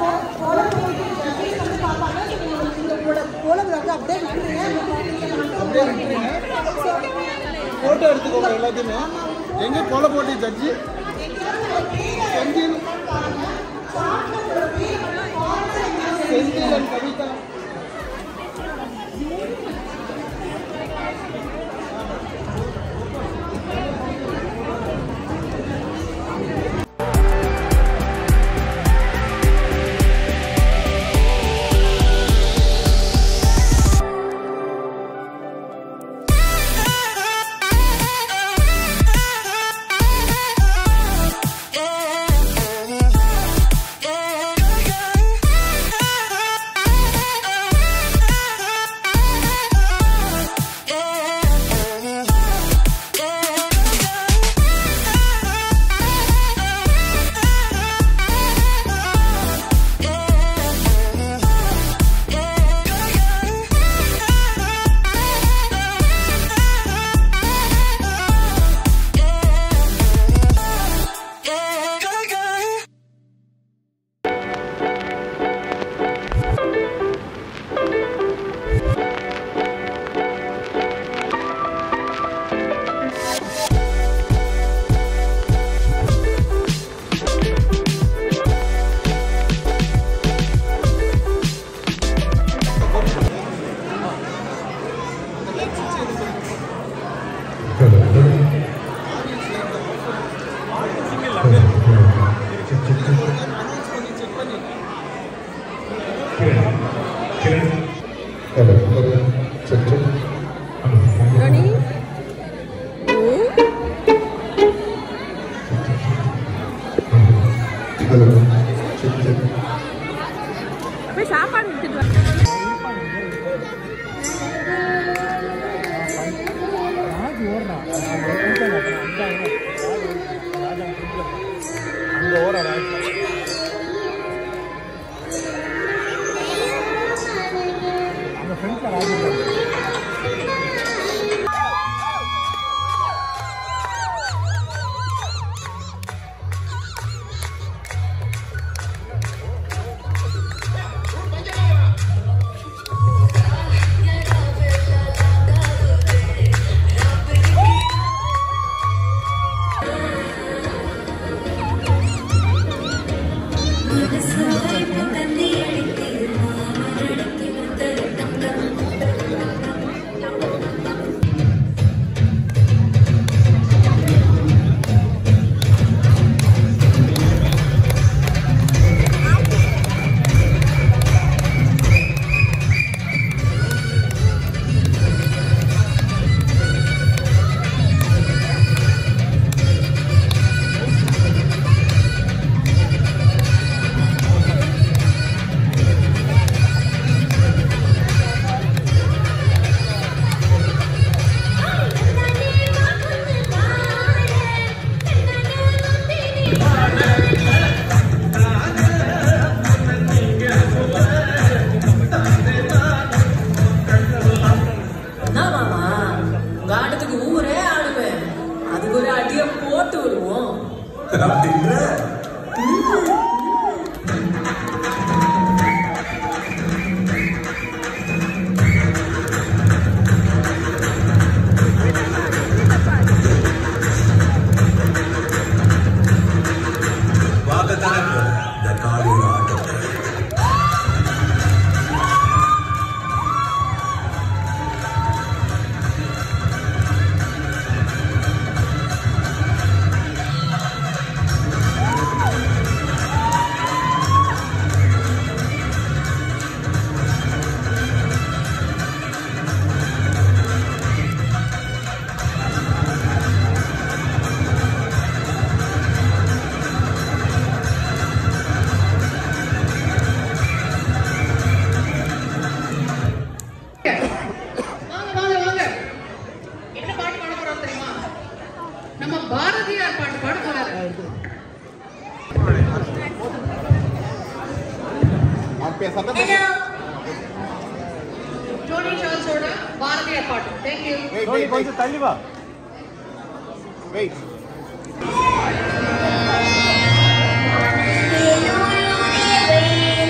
அப்படியே விட்டுருங்க ஃபோட்டோ எடுத்துக்கோங்க எல்லாத்தையுமே எங்க கோல போட்டி ஜட்ஜி செந்தில் செந்தில் and கவிதா போய் சாப்பாடு எடுத்துட்டு வா என்ன மாமா உங்க ஆட்டத்துக்கு ஊரே ஆடுவேன் அதுக்கு ஒரு அடிய போட்டு விடுவோம் இந்த காலையில் ஆட்டத்தை வாங்க வாங்க வாங்க என்ன பாட்டு பாட போறோம் தெரியுமா நம்ம பாரதியார் பாட்டு பாட போறாரு அப்பே சத்தம் டோனி சார்ல்ஸோட பாரதியார் பாட்டு தேங்க்யூ வெயிட் வெயிட் கொஞ்சம் தள்ளி வா வெயிட் வேலூரிலே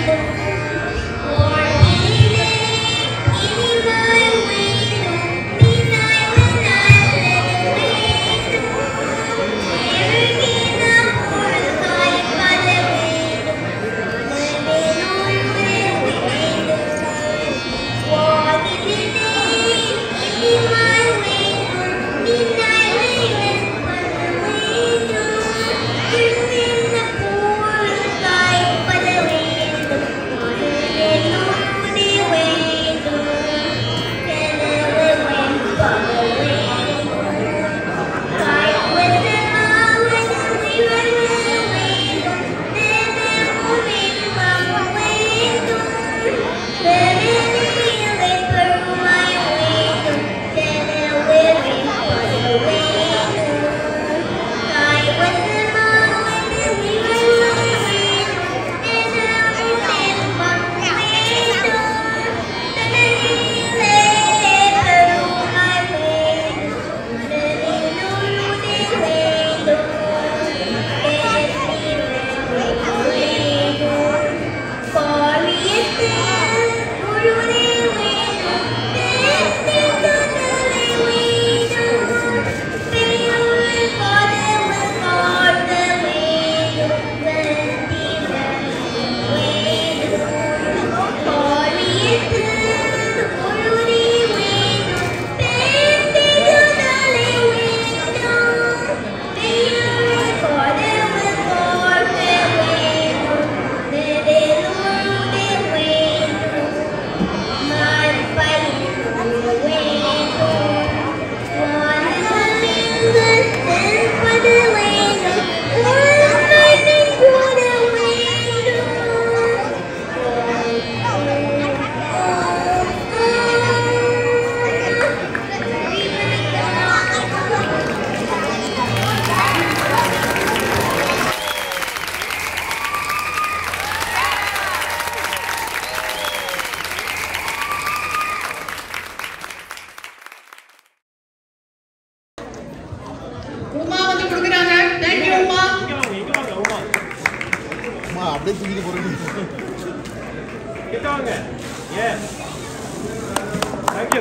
கிட்ட வாங்க yes thank you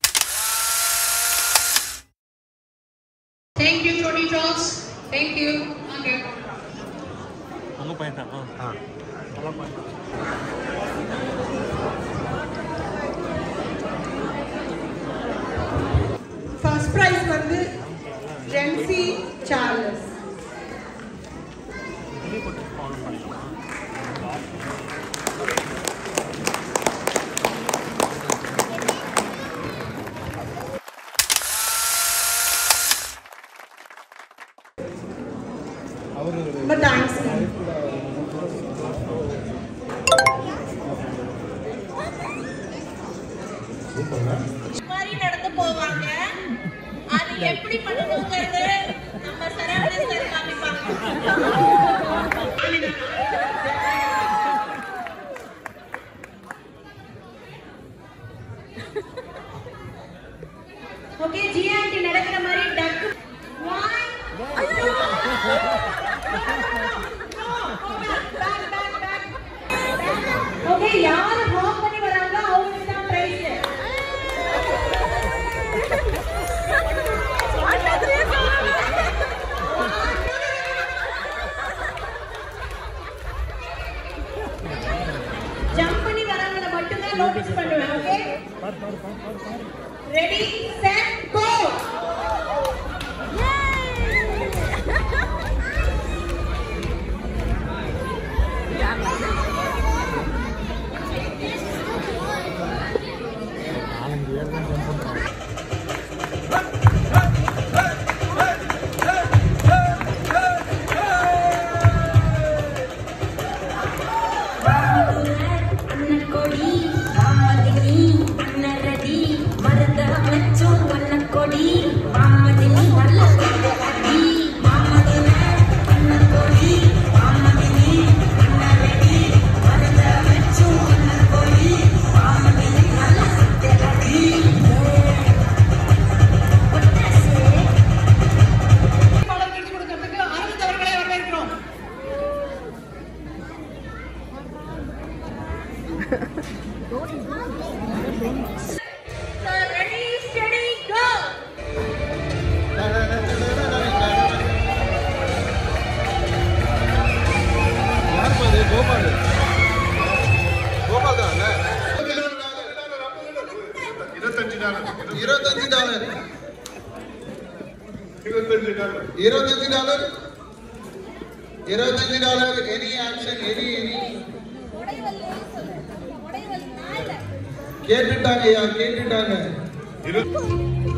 Thank you, Tony Talks. Thank you. Okay. உங்க பையன் தான் நல்லா பையன் ஃபர்ஸ்ட் ப்ரைஸ் வந்து ஜென்சி சார்லஸ் ரொம்ப தேங்க்ஸ் மாதிரி நடந்து போவாங்க அது எப்படி பண்ணணுங்கிறது நம்ம சரவணன் சார் காமிப்பாங்க ஓகே ஜிஆர்டி நடக்கிற மாதிரி டக்கு ஓகே யாரு ஹாப் பண்ணி வராங்க அவங்களுக்கு தான் பிரைஸ் ஜம்ப் பண்ணி வரவங்கள மட்டும் தான் நோட்டீஸ் பண்ணுவேன் ஓகே ரெடி செட் கோ கொடி வாமதினி அன்னரடி மருத வச்சு வண்ண கொடி வாமதினி நல்ல கொடி வாமதின அன்ன கொடி வாமதினி அன்னரடி மருத வச்சு வண்ண கொடி வாமதினி நல்ல கொடி பாடல் கட்சி கொடுக்கறதுக்கு அரவிந்த் அவர்களை வரவேற்கிறோம் ரெடி ஸ்டடி கோ யார் பாது கோபால் கோபால் தான் இருபத்தஞ்சு டாலர் இருபத்தஞ்சு டாலர் இருபத்தஞ்சு டாலர் இருபத்தஞ்சு டாலர் இருபத்தஞ்சு dollar any action any any கேட்டுட்டாங்க ஐயா கேட்டுட்டாங்க இரு